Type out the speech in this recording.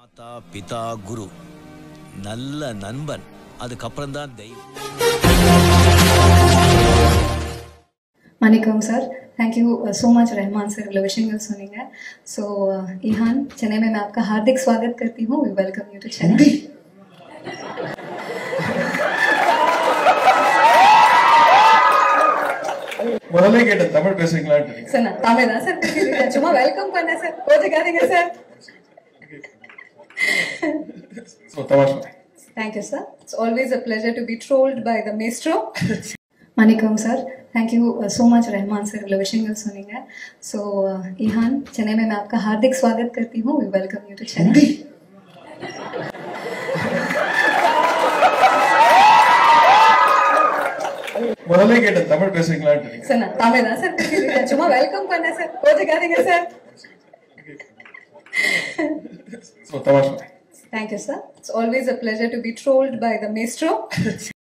மாதா பிதா குரு நல்ல நண்பன் அதுக்கப்புறம் தான் தெய்வம் வணக்கம் sir thank you so much Rahman sir इवलो विशिंग சொன்னீங்க ஸோ ईहान चेन्नई में मैं आपका हार्दिक स्वागत करती हूँ we welcome you to Chennai முதல்ல கேட்ட தமிழ் பேசுறீங்களான்னு நினைக்கிறேன். சார் நான் தமிழ் தான் சார் பேசிட்டு இருக்கேன். சும்மா வெல்கம் பண்ணேன் சார் கோச்சுக்காதீங்க சார் So, தமாஷ் பண்ணேன். Thank you, sir. It's always a pleasure to be trolled by the maestro. வணக்கம் sir thank you so much Rahman sir इवलो विशिंग சொன்னீங்க ஸோ ईहान चेन्नई में मैं आपका हार्दिक स्वागत करती हूँ we welcome you to Chennai முதல்ல கேட்ட தமிழ் பேசுறீங்களான்னு நினைக்கிறேன். சார் நான் தமிழ் தான் சார் பேசிட்டு இருக்கேன். சும்மா வெல்கம் பண்ணேன் சார் கோச்சுக்காதீங்க சார் So, தமாஷ் பண்ணேன். Thank you, sir. It's always a pleasure to be trolled by the maestro.